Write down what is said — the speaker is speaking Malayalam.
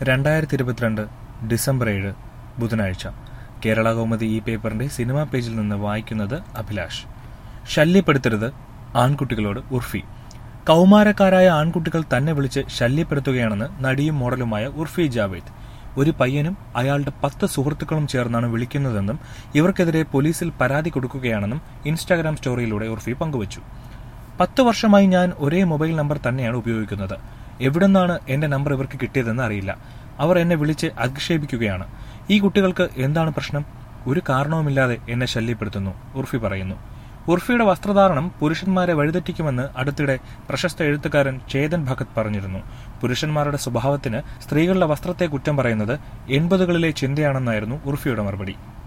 രണ്ടായിരത്തി ഇരുപത്തിരണ്ട് ഡിസംബർ ഏഴ് ബുധനാഴ്ച കേരള കൗമുദി ഈ പേപ്പറിന്റെ സിനിമാ പേജിൽ നിന്ന് വായിക്കുന്നത് അഭിലാഷ് ശല്യപ്പെടുത്തരുത് ആൺകുട്ടികളോട് ഉർഫി കൗമാരക്കാരായ ആൺകുട്ടികൾ തന്നെ വിളിച്ച് ശല്യപ്പെടുത്തുകയാണെന്ന് നടിയും മോഡലുമായ ഉർഫി ജാവേദ് ഒരു പയ്യനും അയാളുടെ പത്ത് സുഹൃത്തുക്കളും ചേർന്നാണ് വിളിക്കുന്നതെന്നും ഇവർക്കെതിരെ പോലീസിൽ പരാതി കൊടുക്കുകയാണെന്നും ഇൻസ്റ്റാഗ്രാം സ്റ്റോറിയിലൂടെ ഉർഫി പങ്കുവച്ചു പത്ത് വർഷമായി ഞാൻ ഒരേ മൊബൈൽ നമ്പർ തന്നെയാണ് ഉപയോഗിക്കുന്നത് എവിടുന്നാണ് എന്റെ നമ്പർ ഇവർക്ക് കിട്ടിയതെന്ന് അറിയില്ല അവർ എന്നെ വിളിച്ച് അധിക്ഷേപിക്കുകയാണ് ഈ കുട്ടികൾക്ക് എന്താണ് പ്രശ്നം ഒരു കാരണവുമില്ലാതെ എന്നെ ശല്യപ്പെടുത്തുന്നു ഉർഫി പറയുന്നു ഉർഫിയുടെ വസ്ത്രധാരണം പുരുഷന്മാരെ വഴിതെറ്റിക്കുമെന്ന് അടുത്തിടെ പ്രശസ്ത എഴുത്തുകാരൻ ചേതൻ ഭഗത് പറഞ്ഞിരുന്നു പുരുഷന്മാരുടെ സ്വഭാവത്തിന് സ്ത്രീകളുടെ വസ്ത്രത്തെ കുറ്റം പറയുന്നത് എൺപതുകളിലെ ചിന്തയാണെന്നായിരുന്നു ഉർഫിയുടെ മറുപടി